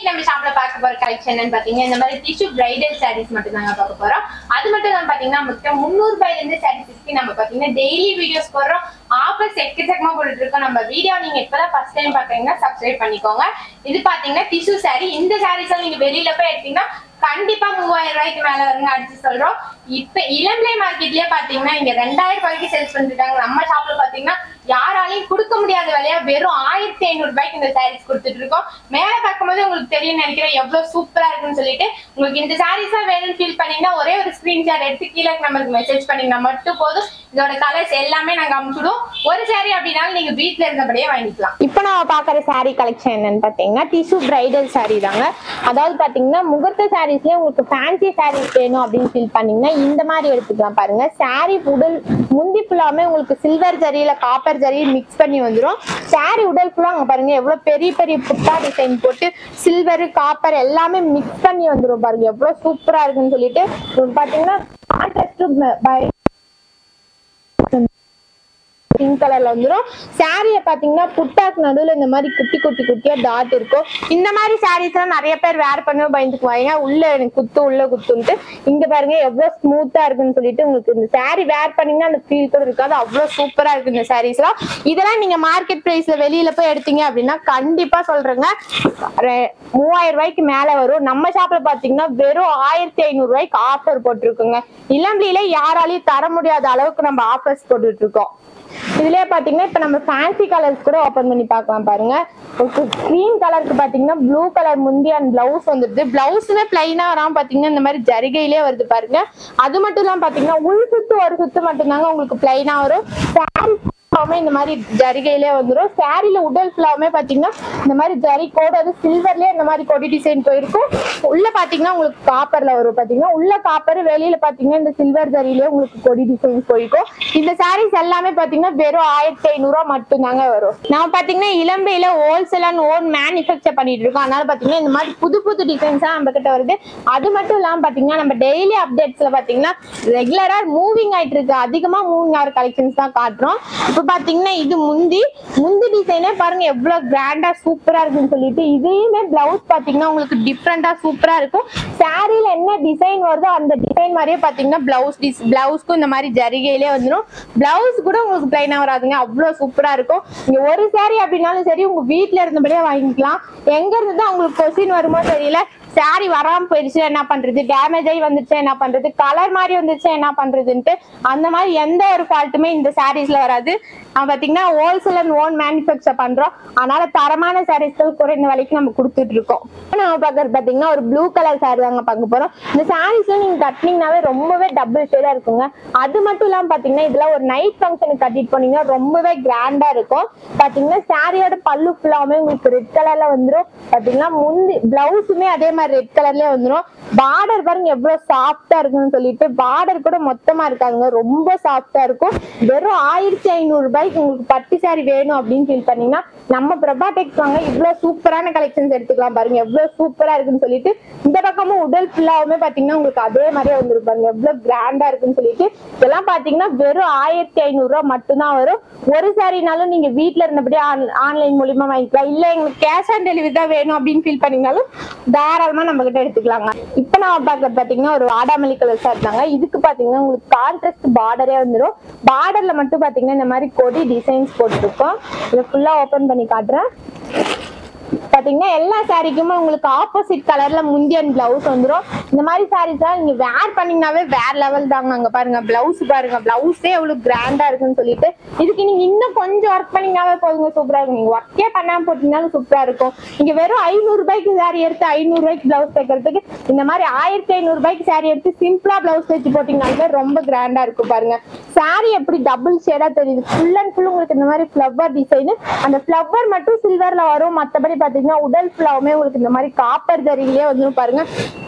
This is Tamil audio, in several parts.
நம்ம ஷாப்ல பார்க்க போற கலெக்ஷன் என்னன்னு பாத்தீங்கன்னா இந்த மாதிரி டிஷ்யூ பிரைடல் சாரீஸ் மட்டும் தாங்க பார்க்க போறோம் அது மட்டும் தான் பாத்தீங்கன்னா மொத்தம் முந்நூறு ரூபாயில இருந்து சாரீஸ்க்கு நம்ம பாத்தீங்கன்னா டெய்லி வீடியோஸ் போடுறோம் ஆஃபர்ஸ் எக்கச்சக்கமா போட்டுட்டு இருக்கோம் நம்ம வீடியோ நீங்க இப்பதான் ஃபர்ஸ்ட் டைம் பாக்குறீங்கன்னா சப்ஸ்கிரைப் பண்ணிக்கோங்க இது பாத்தீங்கன்னா டிஷ்யூ saree இந்த சாரீஸ் நீங்க வெளியில போய் எடுத்தீங்கன்னா கண்டிப்பா மூவாயிரம் ரூபாய்க்கு மேல வருங்க அடிச்சு சொல்றோம் இப்ப இளம்பிளை மார்க்கெட்லயே பாத்தீங்கன்னா இங்க ரெண்டாயிரம் ரூபாய்க்கு சேல்ஸ் பண்ணிருக்காங்க நம்ம ஷாப்ல பாத்தீங்கன்னா யாராலையும் கொடுக்க முடியாத விலையா வெறும் ஆயிரத்தி ஐநூறு ரூபாய்க்கு இந்த சாரீஸ் கொடுத்துட்டு இருக்கோம் மேல பார்க்கும்போது உங்களுக்கு தெரியும் நினைக்கிறேன் எவ்வளவு சூப்பரா இருக்குன்னு சொல்லிட்டு உங்களுக்கு இந்த சாரீஸ் தான் வேணும்னு ஃபீல் பண்ணீங்கன்னா ஒரே ஒரு ஸ்கிரீன்ஷாட் எடுத்து கீழே நம்மளுக்கு மெசேஜ் பண்ணீங்கன்னா மட்டும் போதும் இதோட கலர்ஸ் எல்லாமே நாங்க அனுப்பிச்சுடுவோம் ஒரு சாரி அப்படின்னாலும் நீங்க வீட்ல இருந்தபடியே வாங்கிக்கலாம் இப்போ நம்ம பார்க்குற saree கலெக்ஷன் என்னன்னு பார்த்தீங்கன்னா டிஷ்யூ பிரைடல் saree தாங்க அதாவது பார்த்தீங்கன்னா முகூர்த்த சாரீஸ்லேயே உங்களுக்கு ஃபேன்சி sarees வேணும் அப்படின்னு ஃபீல் பண்ணீங்கன்னா இந்த மாதிரி எடுத்துக்கலாம் பாருங்க saree உடல் முந்தி ஃபுல்லாமே உங்களுக்கு சில்வர் ஜரி இல்லை காப்பர் ஜரி மிக்ஸ் பண்ணி வந்துடும் saree உடல் ஃபுல்லாக அங்கே பாருங்க எவ்வளோ பெரிய பெரிய புட்டா டிசைன் போட்டு சில்வர் காப்பர் எல்லாமே மிக்ஸ் பண்ணி வந்துடும் பாருங்க எவ்வளோ சூப்பராக இருக்குன்னு சொல்லிட்டு உங்களுக்கு பார்த்தீங்கன்னா கான்ட்ராஸ்ட் பிங்க் கலர்ல வந்துரும் சாரிய பாத்தீங்கன்னா புட்டாக்கு நடுவுல இந்த மாதிரி குட்டி குட்டி குட்டியா டாட் இருக்கும் இந்த மாதிரி சாரீஸ் எல்லாம் நிறைய பேர் வேர் பண்ண பயந்துக்குவாங்க உள்ள எனக்கு குத்து உள்ள குத்துன்ட்டு இங்க பாருங்க எவ்வளவு ஸ்மூத்தா இருக்குன்னு சொல்லிட்டு உங்களுக்கு இந்த saree வேர் பண்ணீங்கன்னா அந்த ஃபீல் கூட இருக்காது அவ்வளவு சூப்பரா இருக்கு இந்த சாரீஸ் எல்லாம் இதெல்லாம் நீங்க மார்க்கெட் பிரைஸ்ல வெளியில போய் எடுத்தீங்க அப்படின்னா கண்டிப்பா சொல்றேங்க ரெ- மூவாயிரம் ரூபாய்க்கு மேல வரும் நம்ம ஷாப்ல பாத்தீங்கன்னா வெறும் ஆயிரத்தி ஐநூறு ரூபாய்க்கு ஆஃபர் போட்டிருக்குங்க இளம்பியில யாராலையும் தர முடியாத அளவுக்கு நம்ம ஆஃபர்ஸ் போட்டுட்டு இருக்கோம் இதுலயே பாத்தீங்கன்னா இப்ப நம்ம ஃபேன்சி கலர்ஸ் கூட ஓபன் பண்ணி பார்க்கலாம் பாருங்க கிரீன் கலருக்கு பாத்தீங்கன்னா ப்ளூ கலர் முந்தி அண்ட் பிளவுஸ் வந்துருது பிளவுஸுமே பிளைனா வராம பாத்தீங்கன்னா இந்த மாதிரி ஜரிகையிலே வருது பாருங்க அது மட்டும் இல்லாம பாத்தீங்கன்னா உள் சுத்து ஒரு சுத்து மட்டும்தாங்க உங்களுக்கு பிளைனா வரும் saree ஃபுல்லாவுமே இந்த மாதிரி ஜரிகையிலே வந்துரும் சாரில உடல் ஃபுல்லாவுமே பாத்தீங்கன்னா இந்த மாதிரி ஜரி கோடு அது சில்வர்லயே இந்த மாதிரி கொடி டிசைன் போயிருக்கும் உள்ள பாத்தீங்கன்னா உங்களுக்கு காப்பர்ல வரும் பாத்தீங்கன்னா உள்ள காப்பர் வெளியில பாத்தீங்கன்னா இந்த சில்வர் ஜரியிலே உங்களுக்கு கொடி டிசைன் போயிருக்கும் இந்த சாரீஸ் எல்லாமே பாத்தீங்கன்னா வெறும் ஆயிரத்தி ஐநூறு ரூபா மட்டும்தாங்க வரும் நம்ம பாத்தீங்கன்னா இளம்பையில ஹோல்சேல் அண்ட் ஓன் மேனுஃபேக்சர் பண்ணிட்டு இருக்கோம் அதனால பாத்தீங்கன்னா இந்த மாதிரி புது புது டிசைன்ஸ் தான் நம்ம கிட்ட வருது அது மட்டும் இல்லாம பாத்தீங்கன்னா நம்ம டெய்லி அப்டேட்ஸ்ல பாத்தீங்கன்னா ரெகுலரா மூவிங் ஆயிட்டு இருக்கு அதிகமா மூவிங் ஆகிற கலெக்ஷன்ஸ் தான் காட்டுறோம் இப்ப பாத்தீங்கன்னா இது முந்தி முந்தி டிசைனே பாருங்க எவ்வளவு கிராண்டா சூப்பரா இருக்குன்னு சொல்லிட்டு இதையுமே பிளவுஸ் பாத்தீங்கன்னா உங்களுக்கு டிஃப்ரெண்டா சூப்பரா இருக்கும் சாரில என்ன டிசைன் வருதோ அந்த டிசைன் மாதிரியே பாத்தீங்கன்னா பிளவுஸ் டிஸ் பிளவுஸ்க்கும் இந்த மாதிரி ஜரிகையிலே வந்துடும் பிளவுஸ் கூட உங்களுக்கு பிளைனா வராதுங்க அவ்வளவு சூப்பரா இருக்கும் நீங்க ஒரு சாரி அப்படின்னாலும் சரி உங்க வீட்ல இருந்தபடியே வாங்கிக்கலாம் எங்க இருந்து தான் உங்களுக்கு கொஸ்டின் வருமோ தெரியல சாரி வராம போயிடுச்சு என்ன பண்றது டேமேஜ் ஆகி வந்துச்சு என்ன பண்றது கலர் மாதிரி வந்துச்சு என்ன பண்றதுன்ட்டு அந்த மாதிரி எந்த ஒரு ஃபால்ட்டுமே இந்த சாரீஸ்ல வராது நம்ம பாத்தீங்கன்னா ஹோல்சேல் அண்ட் ஓன் மேனுஃபேக்சர் பண்றோம் அதனால தரமான சாரீஸ்கள் குறைந்த விலைக்கு நம்ம கொடுத்துட்டு இருக்கோம் இப்ப நம்ம பாக்குறது பாத்தீங்கன்னா ஒரு ப்ளூ கலர் சாரி தாங்க பார்க்க போறோம் இந்த சாரீஸ்ல நீங்க கட்டினீங்கன்னாவே ரொம்பவே டபுள் ஷேடா இருக்குங்க அது மட்டும் இல்லாம பாத்தீங்கன்னா இதெல்லாம் ஒரு நைட் ஃபங்க்ஷனுக்கு கட்டிட்டு போனீங்கன்னா ரொம்பவே கிராண்டா இருக்கும் பாத்தீங்கன்னா சாரியோட பல்லு ஃபுல்லாமே உங்களுக்கு ரெட் கலர்ல வந்துரும் பாத்தீங்கன்னா முந்தி பிளவுஸுமே அதே மாதிரி ரெட் கலர்லயே வந்துரும் பார்டர் பாருங்க எவ்வளவு சாஃப்டா இருக்குன்னு சொல்லிட்டு பார்டர் கூட மொத்தமா இருக்காதுங்க ரொம்ப சாஃப்டா இருக்கும் வெறும் ஆயிரத்தி ஐநூறு ரூபாய்க்கு உங்களுக்கு பட்டு சாரி வேணும் அப்படின்னு ஃபீல் பண்ணீங்கன்னா நம்ம பிரபா டெக்ஸ் வாங்க இவ்வளவு சூப்பரான கலெக்ஷன்ஸ் எடுத்துக்கலாம் பாருங்க எவ்வளவு சூப்பரா இருக்குன்னு சொல்லிட்டு இந்த பக்கமும் உடல் ஃபுல்லாவுமே பாத்தீங்கன்னா உங்களுக்கு அதே மாதிரியே வந்துரும் பாருங்க எவ்வளவு கிராண்டா இருக்குன்னு சொல்லிட்டு இதெல்லாம் பாத்தீங்கன்னா வெறும் ஆயிரத்தி ஐநூறு ரூபாய் மட்டும்தான் வரும் ஒரு சாரினாலும் நீங்க வீட்ல இருந்தபடியே ஆன்லைன் மூலியமா வாங்கிக்கலாம் இல்ல எங்களுக்கு கேஷ் ஆன் டெலிவரி தான் வேணும் அப்படின்னு ஃபீல் பண்ணீங்கனாலும் தாராளமா நம்ம கிட்ட எடுத்துக்கலாங்க இப்ப நான் பாக்குறது பாத்தீங்கன்னா ஒரு வாடாமல்லி கலர் சார் தாங்க இதுக்கு பாத்தீங்கன்னா உங்களுக்கு கான்ட்ராஸ்ட் பார்டரே வந்துடும் பார்டர்ல மட்டும் பாத்தீங்கன்னா இந்த மாதிரி கொடி டிசைன்ஸ் போட்டுருக்கோம் இதை ஃபுல்லா ஓபன் பண்ணி காட்டுறேன் பாத்தீங்கன்னா எல்லா சாரிக்குமே உங்களுக்கு ஆப்போசிட் கலர்ல முந்தியன் பிளவுஸ் வந்துரும் இந்த மாதிரி சாரீஸ் எல்லாம் நீங்க வேர் பண்ணீங்கன்னாவே வேற லெவல் தாங்க அங்க பாருங்க பிளவுஸ் பாருங்க பிளவுஸே எவ்வளவு கிராண்டா இருக்குன்னு சொல்லிட்டு இதுக்கு நீங்க இன்னும் கொஞ்சம் ஒர்க் பண்ணீங்கன்னாவே போதுங்க சூப்பரா இருக்கும் நீங்க ஒர்க்கே பண்ணாம போட்டீங்கன்னாலும் சூப்பரா இருக்கும் நீங்க வெறும் ஐநூறு ரூபாய்க்கு சாரி எடுத்து ஐநூறு ரூபாய்க்கு பிளவுஸ் தைக்கிறதுக்கு இந்த மாதிரி ஆயிரத்தி ஐநூறு ரூபாய்க்கு சாரி எடுத்து சிம்பிளா பிளவுஸ் தைச்சு போட்டீங்கன்னாலுமே ரொம்ப கிராண்டா இருக்கும் பாருங்க சாரி எப்படி டபுள் ஷேடா தெரியுது ஃபுல் அண்ட் ஃபுல் உங்களுக்கு இந்த மாதிரி ஃபிளவர் டிசைன் அந்த ஃபிளவர் மட்டும் சில்வர்ல வரும் மத்தபடி பாத்தீங்கன்னா உடல் ஃபுல்லாவுமே உங்களுக்கு இந்த மாதிரி காப்பர் ஜரியிலே வந்து பாருங்க ஃபுல் அண்ட் ஃபுல்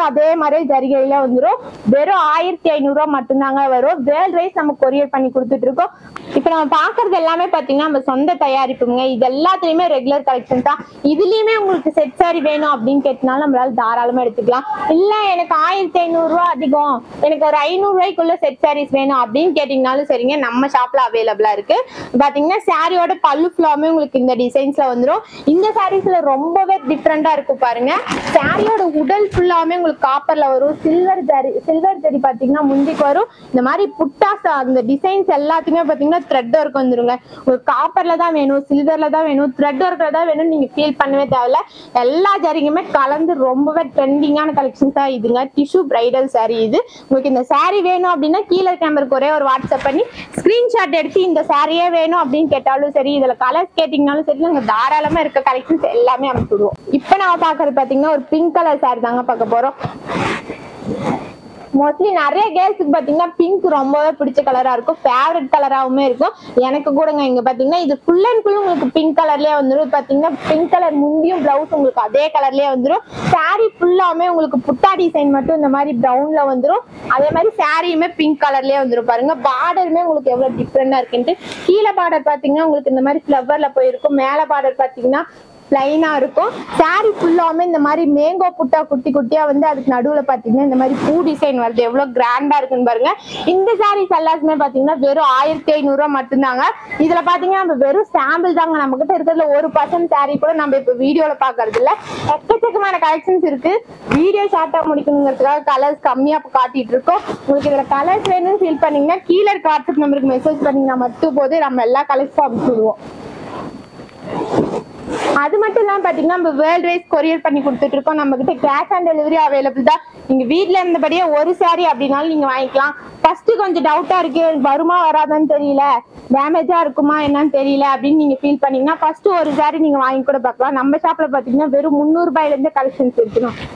சேம் அதே மாதிரி ஜரிகையில வந்துரும் வெறும் ஆயிரத்தி ஐநூறு ரூபாய் மட்டும்தாங்க வரும் வேர்ல்ட் ரைஸ் நம்ம கொரியர் பண்ணி கொடுத்துட்டு இருக்கோம் இப்ப நம்ம பாக்குறது எல்லாமே பாத்தீங்கன்னா நம்ம சொந்த தயாரிப்புங்க இது எல்லாத்துலயுமே ரெகுலர் கலெக்ஷன் தான் இதுலயுமே உங்களுக்கு செட் சாரி வேணும் அப்படின்னு கேட்டனால நம்மளால தாராளமா எடுத்துக்கலாம் இல்ல எனக்கு ஆயிரத்தி ஐநூறு ரூபாய் அதிகம் எனக்கு ஒரு ஐநூறு ரூபாய்க்குள்ள செட் சாரீஸ் வேணும் அப்படின்னு கேட்டீங்கனாலும் சரிங்க நம்ம ஷாப்ல அவைலபிளா இருக்கு பாத்தீங்கன்னா சாரியோட பல்லு ஃபுல்லாமே உங்களுக்கு இந்த டிசைன்ஸ்ல வந்துரும் இந்த சாரீஸ்ல ரொம்பவே டிஃப்ரெண்டா இருக்கும் பாருங்க சாரியோட உடல் ஃபுல்லாமே உங்களுக்கு காப்பர்ல வரும் சில்வர் ஜரி சில்வர் ஜரி பாத்தீங்கன்னா முந்திக்கு வரும் இந்த மாதிரி புட்டாஸ் அந்த டிசைன்ஸ் எல்லாத்துக்குமே பாத்தீங்கன்னா த்ரெட் ஒர்க் வந்துருங்க உங்களுக்கு காப்பர்ல தான் வேணும் சில்வர்ல தான் வேணும் த்ரெட் ஒர்க்ல தான் வேணும் நீங்க ஃபீல் பண்ணவே தேவையில்ல எல்லா ஜரிங்குமே கலந்து ரொம்பவே ட்ரெண்டிங்கான கலெக்ஷன்ஸ் தான் இதுங்க டிஷ்யூ பிரைடல் saree இது உங்களுக்கு இந்த saree வேணும் அப்படின்னா கீழே கேமருக்கு ஒரே ஒரு வாட்ஸ்அப் பண்ணி ஸ்கிரீன்ஷாட் எடுத்து இந்த சாரியே வேணும் அப்படின்னு கேட்டாலும் சரி இதுல கலர்ஸ் கேட்டீங்கனாலும் சரி நாங்க தாராளமா இருக்க கலெக்ஷன்ஸ் எல்லாமே அனுப்பிடுவோம் இப்போ நம்ம பாக்குறது பாத்தீங்கன்னா ஒரு பிங்க் கலர் saree தாங்க பார்க்க போறோம் மோஸ்ட்லி நிறைய கேர்ள்ஸுக்கு பாத்தீங்கன்னா பிங்க் ரொம்பவே பிடிச்ச கலரா இருக்கும் ஃபேவரட் கலராவுமே இருக்கும் எனக்கு கூடங்க இங்க பாத்தீங்கன்னா இது ஃபுல் அண்ட் ஃபுல் உங்களுக்கு பிங்க் கலர்லயே வந்துரும் பாத்தீங்கன்னா பிங்க் கலர் முந்தியும் பிளவுஸ் உங்களுக்கு அதே கலர்லயே வந்துரும் saree ஃபுல்லாமே உங்களுக்கு புட்டா டிசைன் மட்டும் இந்த மாதிரி ப்ரௌன்ல வந்துரும் அதே மாதிரி சாரியுமே பிங்க் கலர்லயே வந்துரும் பாருங்க பார்டருமே உங்களுக்கு எவ்வளவு டிஃப்ரெண்டா இருக்குன்ட்டு கீழே பார்டர் பாத்தீங்கன்னா உங்களுக்கு இந்த மாதிரி ஃபிளவர்ல போயிருக்கும் மேல பார்டர் பாத்தீங்கன்னா பிளைனா இருக்கும் சாரி ஃபுல்லாமே இந்த மாதிரி மேங்கோ புட்டா குட்டி குட்டியா வந்து அதுக்கு நடுவுல பாத்தீங்கன்னா இந்த மாதிரி பூ டிசைன் வருது எவ்வளவு கிராண்டா இருக்குன்னு பாருங்க இந்த சாரீஸ் எல்லாத்துமே பாத்தீங்கன்னா வெறும் ஆயிரத்தி ஐநூறு ரூபாய் மட்டும்தாங்க இதுல பாத்தீங்கன்னா நம்ம வெறும் சாம்பிள் தாங்க நம்ம கிட்ட இருக்கிறதுல ஒரு பர்சன்ட் சாரி கூட நம்ம இப்ப வீடியோல பாக்குறது இல்ல எக்கச்சக்கமான கலெக்ஷன்ஸ் இருக்கு வீடியோ ஷார்ட்டா முடிக்கணுங்கிறதுக்காக கலர்ஸ் கம்மியா இப்ப காட்டிட்டு இருக்கோம் உங்களுக்கு இதுல கலர்ஸ் வேணும்னு ஃபீல் பண்ணீங்கன்னா கீழே இருக்க வாட்ஸ்அப் நம்பருக்கு மெசேஜ் பண்ணீங்கன்னா மட்டும் போது நம்ம எல்லா கலர்ஸும் அனுப்பிச்சு விடுவோம் அது மட்டும் இல்லாம பாத்தீங்கன்னா நம்ம வேர்ல்ட் வைஸ் கொரியர் பண்ணி கொடுத்துட்டு இருக்கோம் நம்ம கிட்ட கேஷ் ஆன் டெலிவரி அவைலபிள் தான் நீங்க வீட்ல இருந்தபடியே ஒரு saree அப்படின்னாலும் நீங்க வாங்கிக்கலாம் ஃபர்ஸ்ட் கொஞ்சம் டவுட்டா இருக்கு வருமா வராதான்னு தெரியல டேமேஜா இருக்குமா என்னன்னு தெரியல அப்படின்னு நீங்க ஃபீல் பண்ணீங்கன்னா ஃபர்ஸ்ட் ஒரு saree நீங்க வாங்கி கூட பார்க்கலாம் நம்ம ஷாப்ல பாத்தீங்கன்னா வெறும் முந்நூறு ரூபாயில இருந்து கலெக்ஷன்ஸ் இருக்கணும்